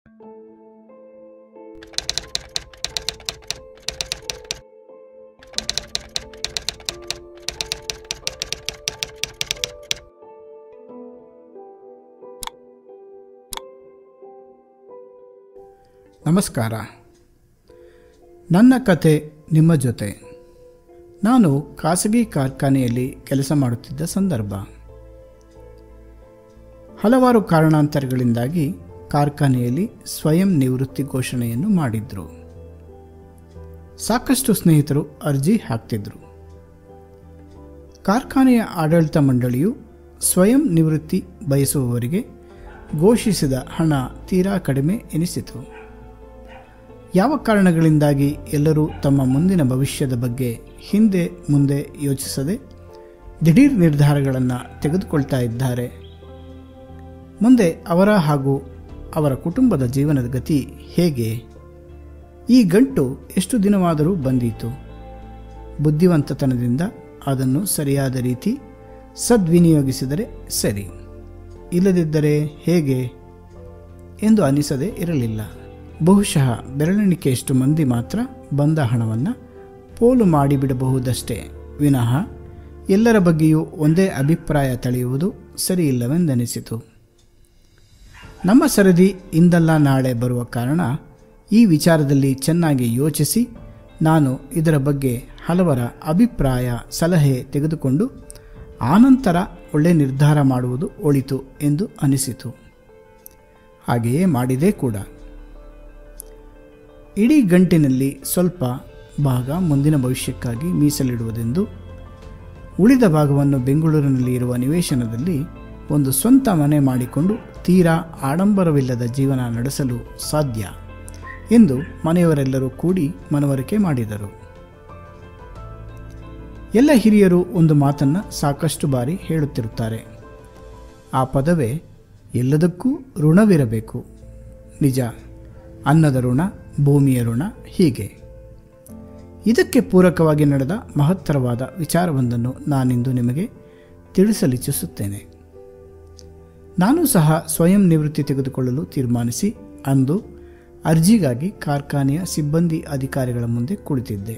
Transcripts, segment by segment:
ನಮಸ್ಕಾರ ನನ್ನ ಕತೆ ನಿಮ್ಮ ಜೊತೆ ನಾನು ಖಾಸಗಿ ಕಾರ್ಖಾನೆಯಲ್ಲಿ ಕೆಲಸ ಮಾಡುತ್ತಿದ್ದ ಸಂದರ್ಭ ಹಲವಾರು ಕಾರಣಾಂತರಗಳಿಂದಾಗಿ ಕಾರ್ಖಾನೆಯಲ್ಲಿ ಸ್ವಯಂ ನಿವೃತ್ತಿ ಘೋಷಣೆಯನ್ನು ಮಾಡಿದ್ರು ಸಾಕಷ್ಟು ಸ್ನೇಹಿತರು ಅರ್ಜಿ ಹಾಕ್ತಿದ್ರು ಕಾರ್ಖಾನೆಯ ಆಡಳಿತ ಮಂಡಳಿಯು ಸ್ವಯಂ ನಿವೃತ್ತಿ ಬಯಸುವವರಿಗೆ ಘೋಷಿಸಿದ ಹಣ ತೀರಾ ಕಡಿಮೆ ಎನಿಸಿತು ಯಾವ ಕಾರಣಗಳಿಂದಾಗಿ ಎಲ್ಲರೂ ತಮ್ಮ ಮುಂದಿನ ಭವಿಷ್ಯದ ಬಗ್ಗೆ ಹಿಂದೆ ಮುಂದೆ ಯೋಚಿಸದೆ ದಿಢೀರ್ ನಿರ್ಧಾರಗಳನ್ನು ತೆಗೆದುಕೊಳ್ತಾ ಇದ್ದಾರೆ ಮುಂದೆ ಅವರ ಹಾಗೂ ಅವರ ಕುಟುಂಬದ ಜೀವನದ ಗತಿ ಹೇಗೆ ಈ ಗಂಟು ಎಷ್ಟು ದಿನವಾದರೂ ಬಂದೀತು ಬುದ್ಧಿವಂತತನದಿಂದ ಅದನ್ನು ಸರಿಯಾದ ರೀತಿ ಸದ್ವಿನಿಯೋಗಿಸಿದರೆ ಸರಿ ಇಲ್ಲದಿದ್ದರೆ ಹೇಗೆ ಎಂದು ಅನಿಸದೇ ಇರಲಿಲ್ಲ ಬಹುಶಃ ಬೆರಳೆಣಿಕೆಯಷ್ಟು ಮಂದಿ ಮಾತ್ರ ಬಂದ ಹಣವನ್ನು ಪೋಲು ಮಾಡಿಬಿಡಬಹುದಷ್ಟೇ ವಿನಃ ಎಲ್ಲರ ಬಗ್ಗೆಯೂ ಒಂದೇ ಅಭಿಪ್ರಾಯ ತಳೆಯುವುದು ಸರಿಯಿಲ್ಲವೆಂದೆನಿಸಿತು ನಮ್ಮ ಸರದಿ ಇಂದಲ್ಲ ನಾಳೆ ಬರುವ ಕಾರಣ ಈ ವಿಚಾರದಲ್ಲಿ ಚೆನ್ನಾಗಿ ಯೋಚಿಸಿ ನಾನು ಇದರ ಬಗ್ಗೆ ಹಲವರ ಅಭಿಪ್ರಾಯ ಸಲಹೆ ತೆಗೆದುಕೊಂಡು ಆನಂತರ ಒಳ್ಳೆ ನಿರ್ಧಾರ ಮಾಡುವುದು ಒಳಿತು ಎಂದು ಅನಿಸಿತು ಹಾಗೆಯೇ ಮಾಡಿದೆ ಕೂಡ ಇಡೀ ಗಂಟಿನಲ್ಲಿ ಸ್ವಲ್ಪ ಭಾಗ ಮುಂದಿನ ಭವಿಷ್ಯಕ್ಕಾಗಿ ಮೀಸಲಿಡುವುದೆಂದು ಉಳಿದ ಭಾಗವನ್ನು ಬೆಂಗಳೂರಿನಲ್ಲಿ ಇರುವ ನಿವೇಶನದಲ್ಲಿ ಒಂದು ಸ್ವಂತ ಮನೆ ಮಾಡಿಕೊಂಡು ತೀರಾ ಆಡಂಬರವಿಲ್ಲದ ಜೀವನ ನಡೆಸಲು ಸಾಧ್ಯ ಎಂದು ಮನೆಯವರೆಲ್ಲರೂ ಕೂಡಿ ಮನವರಿಕೆ ಮಾಡಿದರು ಎಲ್ಲ ಹಿರಿಯರು ಒಂದು ಮಾತನ್ನು ಸಾಕಷ್ಟು ಬಾರಿ ಹೇಳುತ್ತಿರುತ್ತಾರೆ ಆ ಪದವೇ ಎಲ್ಲದಕ್ಕೂ ಋಣವಿರಬೇಕು ನಿಜ ಅನ್ನದ ಋಣ ಭೂಮಿಯ ಋಣ ಹೀಗೆ ಇದಕ್ಕೆ ಪೂರಕವಾಗಿ ನಡೆದ ಮಹತ್ತರವಾದ ವಿಚಾರವೊಂದನ್ನು ನಾನಿಂದು ನಿಮಗೆ ತಿಳಿಸಲಿಚ್ಛಿಸುತ್ತೇನೆ ನಾನು ಸಹ ಸ್ವಯಂ ನಿವೃತ್ತಿ ತೆಗೆದುಕೊಳ್ಳಲು ತೀರ್ಮಾನಿಸಿ ಅಂದು ಅರ್ಜಿಗಾಗಿ ಕಾರ್ಖಾನೆಯ ಸಿಬ್ಬಂದಿ ಅಧಿಕಾರಿಗಳ ಮುಂದೆ ಕುಳಿತಿದ್ದೆ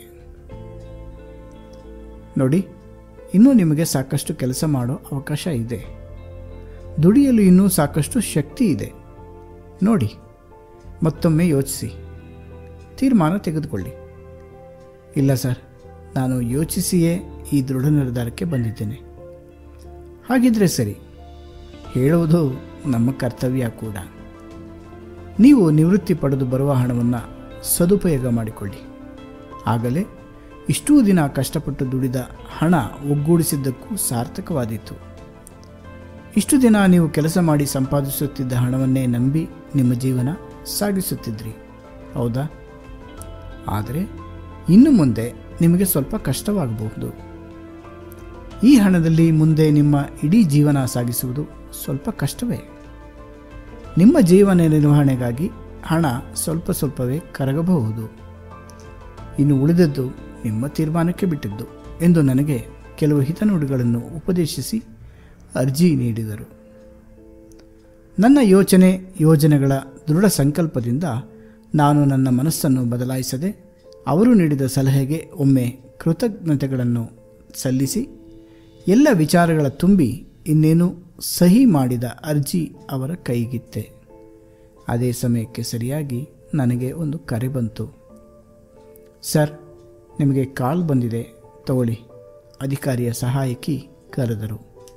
ನೋಡಿ ಇನ್ನೂ ನಿಮಗೆ ಸಾಕಷ್ಟು ಕೆಲಸ ಮಾಡೋ ಅವಕಾಶ ಇದೆ ದುಡಿಯಲು ಇನ್ನೂ ಸಾಕಷ್ಟು ಶಕ್ತಿ ಇದೆ ನೋಡಿ ಮತ್ತೊಮ್ಮೆ ಯೋಚಿಸಿ ತೀರ್ಮಾನ ತೆಗೆದುಕೊಳ್ಳಿ ಇಲ್ಲ ಸರ್ ನಾನು ಯೋಚಿಸಿಯೇ ಈ ದೃಢ ನಿರ್ಧಾರಕ್ಕೆ ಬಂದಿದ್ದೇನೆ ಹಾಗಿದ್ರೆ ಸರಿ ಹೇಳುವುದು ನಮ್ಮ ಕರ್ತವ್ಯ ಕೂಡ ನೀವು ನಿವೃತ್ತಿ ಪಡೆದು ಬರುವ ಹಣವನ್ನು ಸದುಪಯೋಗ ಮಾಡಿಕೊಳ್ಳಿ ಆಗಲೇ ಇಷ್ಟೂ ದಿನ ಕಷ್ಟಪಟ್ಟು ದುಡಿದ ಹಣ ಒಗ್ಗೂಡಿಸಿದ್ದಕ್ಕೂ ಸಾರ್ಥಕವಾದೀತು ಇಷ್ಟು ದಿನ ನೀವು ಕೆಲಸ ಮಾಡಿ ಸಂಪಾದಿಸುತ್ತಿದ್ದ ಹಣವನ್ನೇ ನಂಬಿ ನಿಮ್ಮ ಜೀವನ ಸಾಗಿಸುತ್ತಿದ್ರಿ ಹೌದಾ ಆದರೆ ಇನ್ನು ಮುಂದೆ ನಿಮಗೆ ಸ್ವಲ್ಪ ಕಷ್ಟವಾಗಬಹುದು ಈ ಹಣದಲ್ಲಿ ಮುಂದೆ ನಿಮ್ಮ ಇಡೀ ಜೀವನ ಸಾಗಿಸುವುದು ಸ್ವಲ್ಪ ಕಷ್ಟವೇ ನಿಮ್ಮ ಜೀವನ ನಿರ್ವಹಣೆಗಾಗಿ ಹಣ ಸ್ವಲ್ಪ ಸ್ವಲ್ಪವೇ ಕರಗಬಹುದು ಇನ್ನು ಉಳಿದದ್ದು ನಿಮ್ಮ ತೀರ್ಮಾನಕ್ಕೆ ಬಿಟ್ಟಿದ್ದು ಎಂದು ನನಗೆ ಕೆಲವು ಹಿತನುಡಿಗಳನ್ನು ಉಪದೇಶಿಸಿ ಅರ್ಜಿ ನೀಡಿದರು ನನ್ನ ಯೋಚನೆ ಯೋಜನೆಗಳ ದೃಢ ಸಂಕಲ್ಪದಿಂದ ನಾನು ನನ್ನ ಮನಸ್ಸನ್ನು ಬದಲಾಯಿಸದೆ ಅವರು ನೀಡಿದ ಸಲಹೆಗೆ ಒಮ್ಮೆ ಕೃತಜ್ಞತೆಗಳನ್ನು ಸಲ್ಲಿಸಿ ಎಲ್ಲ ವಿಚಾರಗಳ ತುಂಬಿ ಇನ್ನೇನು ಸಹಿ ಮಾಡಿದ ಅರ್ಜಿ ಅವರ ಕೈಗಿತ್ತೆ ಅದೇ ಸಮಯಕ್ಕೆ ಸರಿಯಾಗಿ ನನಗೆ ಒಂದು ಕರೆ ಬಂತು ಸರ್ ನಿಮಗೆ ಕಾಲ್ ಬಂದಿದೆ ತಗೊಳ್ಳಿ ಅಧಿಕಾರಿಯ ಸಹಾಯಕಿ ಕರೆದರು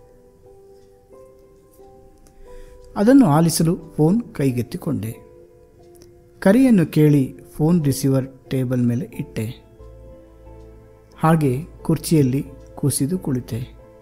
ಅದನ್ನು ಆಲಿಸಲು ಫೋನ್ ಕೈಗೆತ್ತಿಕೊಂಡೆ ಕರೆಯನ್ನು ಕೇಳಿ ಫೋನ್ ರಿಸೀವರ್ ಟೇಬಲ್ ಮೇಲೆ ಇಟ್ಟೆ ಹಾಗೆ ಕುರ್ಚಿಯಲ್ಲಿ ಕುಸಿದು ಕುಳಿತೆ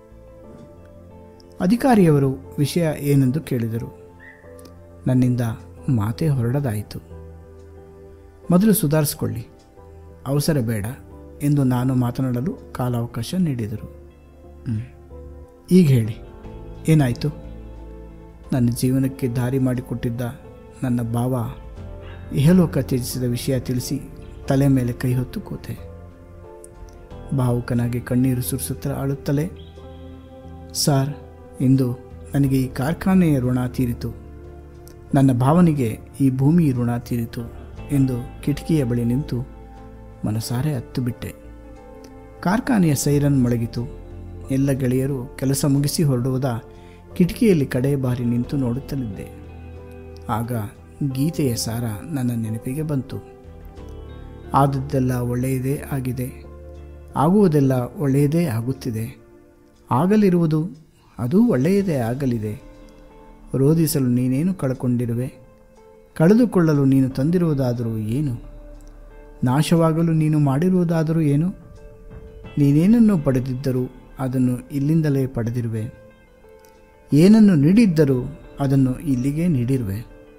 ಅಧಿಕಾರಿಯವರು ವಿಷಯ ಏನೆಂದು ಕೇಳಿದರು ನನ್ನಿಂದ ಮಾತೇ ಹೊರಡದಾಯಿತು ಮೊದಲು ಸುಧಾರಿಸಿಕೊಳ್ಳಿ ಅವಸರ ಬೇಡ ಎಂದು ನಾನು ಮಾತನಾಡಲು ಕಾಲಾವಕಾಶ ನೀಡಿದರು ಹ್ಮ್. ಈಗ ಹೇಳಿ ಏನಾಯಿತು ನನ್ನ ಜೀವನಕ್ಕೆ ದಾರಿ ಮಾಡಿಕೊಟ್ಟಿದ್ದ ನನ್ನ ಭಾವ ಇಹಲೋಕ ತ್ಯಜಿಸಿದ ವಿಷಯ ತಿಳಿಸಿ ತಲೆ ಮೇಲೆ ಕೈ ಹೊತ್ತು ಕೂತೆ ಭಾವುಕನಾಗಿ ಕಣ್ಣೀರು ಸುರಿಸುತ್ತಾ ಅಳುತ್ತಲೇ ಸಾರ್ ಇಂದು ನನಗೆ ಈ ಕಾರ್ಖಾನೆಯ ಋಣ ತೀರಿತು ನನ್ನ ಭಾವನೆಗೆ ಈ ಭೂಮಿ ಋಣ ತೀರಿತು ಎಂದು ಕಿಟಕಿಯ ಬಳಿ ನಿಂತು ಮನಸಾರೆ ಹತ್ತು ಬಿಟ್ಟೆ ಕಾರ್ಖಾನೆಯ ಸೈರನ್ ಮೊಳಗಿತು ಎಲ್ಲ ಗೆಳೆಯರು ಕೆಲಸ ಮುಗಿಸಿ ಹೊರಡುವುದ ಕಿಟಕಿಯಲ್ಲಿ ಕಡೆ ಬಾರಿ ನಿಂತು ನೋಡುತ್ತಲಿದ್ದೆ ಆಗ ಗೀತೆಯ ಸಾರ ನನ್ನ ನೆನಪಿಗೆ ಬಂತು ಆದದ್ದೆಲ್ಲ ಒಳ್ಳೆಯದೇ ಆಗಿದೆ ಆಗುವುದೆಲ್ಲ ಒಳ್ಳೆಯದೇ ಆಗುತ್ತಿದೆ ಆಗಲಿರುವುದು ಅದೂ ಒಳ್ಳೆಯದೇ ಆಗಲಿದೆ ರೋಧಿಸಲು ನೀನೇನು ಕಳ್ಕೊಂಡಿರುವೆ ಕಳೆದುಕೊಳ್ಳಲು ನೀನು ತಂದಿರುವುದಾದರೂ ಏನು ನಾಶವಾಗಲು ನೀನು ಮಾಡಿರುವುದಾದರೂ ಏನು ನೀನೇನನ್ನು ಪಡೆದಿದ್ದರೂ ಅದನ್ನು ಇಲ್ಲಿಂದಲೇ ಪಡೆದಿರುವೆ ಏನನ್ನು ನೀಡಿದ್ದರೂ ಅದನ್ನು ಇಲ್ಲಿಗೆ ನೀಡಿರುವೆ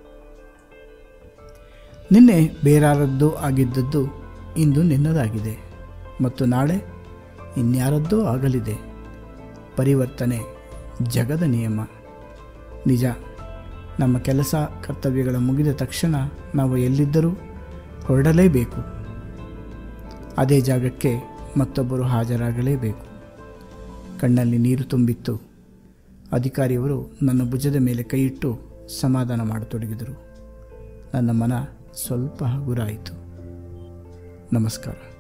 ನಿನ್ನೆ ಬೇರಾರದ್ದೋ ಆಗಿದ್ದದ್ದು ಇಂದು ನಿನ್ನದಾಗಿದೆ ಮತ್ತು ನಾಳೆ ಇನ್ಯಾರದ್ದೋ ಆಗಲಿದೆ ಪರಿವರ್ತನೆ ಜಗದ ನಿಯಮ ನಿಜ ನಮ್ಮ ಕೆಲಸ ಕರ್ತವ್ಯಗಳ ಮುಗಿದ ತಕ್ಷಣ ನಾವು ಎಲ್ಲಿದ್ದರೂ ಹೊರಡಲೇಬೇಕು ಅದೇ ಜಾಗಕ್ಕೆ ಮತ್ತೊಬ್ಬರು ಹಾಜರಾಗಲೇಬೇಕು ಕಣ್ಣಲ್ಲಿ ನೀರು ತುಂಬಿತ್ತು ಅಧಿಕಾರಿಯವರು ನನ್ನ ಭುಜದ ಮೇಲೆ ಕೈಯಿಟ್ಟು ಸಮಾಧಾನ ಮಾಡತೊಡಗಿದರು ನನ್ನ ಮನ ಸ್ವಲ್ಪ ಹಗುರಾಯಿತು ನಮಸ್ಕಾರ